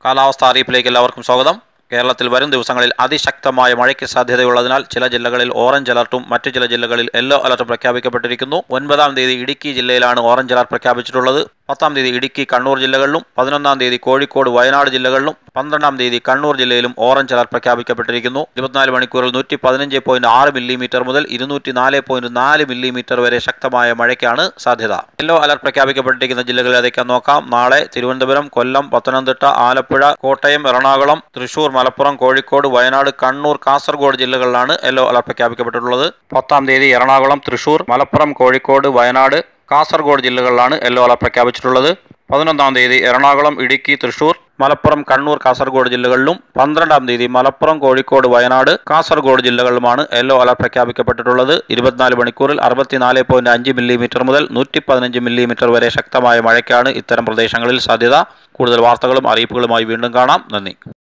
കാലാവസ്ഥ അറിയിപ്പിലേക്ക് എല്ലാവർക്കും സ്വാഗതം കേരളത്തിൽ വരും ദിവസങ്ങളിൽ അതിശക്തമായ മഴയ്ക്ക് സാധ്യതയുള്ളതിനാൽ ചില ജില്ലകളിൽ ഓറഞ്ച് അലർട്ടും മറ്റു ചില ജില്ലകളിൽ യെല്ലോ അലർട്ടും പ്രഖ്യാപിക്കപ്പെട്ടിരിക്കുന്നു ഒൻപതാം തീയതി ഇടുക്കി ജില്ലയിലാണ് ഓറഞ്ച് അലർട്ട് പ്രഖ്യാപിച്ചിട്ടുള്ളത് പത്താം തീയതി ഇടുക്കി കണ്ണൂർ ജില്ലകളിലും പതിനൊന്നാം തീയതി കോഴിക്കോട് വയനാട് ജില്ലകളിലും പന്ത്രണ്ടാം തീയതി കണ്ണൂർ ജില്ലയിലും ഓറഞ്ച് അലർട്ട് പ്രഖ്യാപിക്കപ്പെട്ടിരിക്കുന്നു ഇരുപത്തിനാല് മണിക്കൂറിൽ നൂറ്റി പതിനഞ്ച് പോയിന്റ് ആറ് മില്ലിമീറ്റർ മുതൽ ഇരുന്നൂറ്റി നാല് പോയിന്റ് നാല് മില്ലിമീറ്റർ വരെ ശക്തമായ മഴയ്ക്കാണ് സാധ്യത യെല്ലോ അലർട്ട് പ്രഖ്യാപിക്കപ്പെട്ടിരിക്കുന്ന ജില്ലകൾ ഏതൊക്കെയാണെന്ന് നോക്കാം നാളെ തിരുവനന്തപുരം കൊല്ലം പത്തനംതിട്ട ആലപ്പുഴ കോട്ടയം എറണാകുളം തൃശൂർ മലപ്പുറം കോഴിക്കോട് വയനാട് കണ്ണൂർ കാസർഗോഡ് ജില്ലകളിലാണ് യെല്ലോ അലർട്ട് പ്രഖ്യാപിക്കപ്പെട്ടിട്ടുള്ളത് പത്താം തീയതി എറണാകുളം തൃശൂർ മലപ്പുറം കോഴിക്കോട് വയനാട് കാസർഗോഡ് ജില്ലകളിലാണ് യെല്ലോ അലർട്ട് പ്രഖ്യാപിച്ചിട്ടുള്ളത് പതിനൊന്നാം തീയതി എറണാകുളം ഇടുക്കി തൃശൂർ മലപ്പുറം കണ്ണൂർ കാസർഗോഡ് ജില്ലകളിലും പന്ത്രണ്ടാം തീയതി മലപ്പുറം കോഴിക്കോട് വയനാട് കാസർഗോഡ് ജില്ലകളിലുമാണ് യെല്ലോ അലർട്ട് പ്രഖ്യാപിക്കപ്പെട്ടിട്ടുള്ളത് ഇരുപത്തിനാല് മണിക്കൂറിൽ അറുപത്തിനാല് പോയിന്റ് അഞ്ച് മില്ലിമീറ്റർ മുതൽ നൂറ്റി പതിനഞ്ച് മില്ലിമീറ്റർ വരെ ശക്തമായ മഴയ്ക്കാണ് ഇത്തരം പ്രദേശങ്ങളിൽ സാധ്യത കൂടുതൽ വാർത്തകളും അറിയിപ്പുകളുമായി വീണ്ടും കാണാം നന്ദി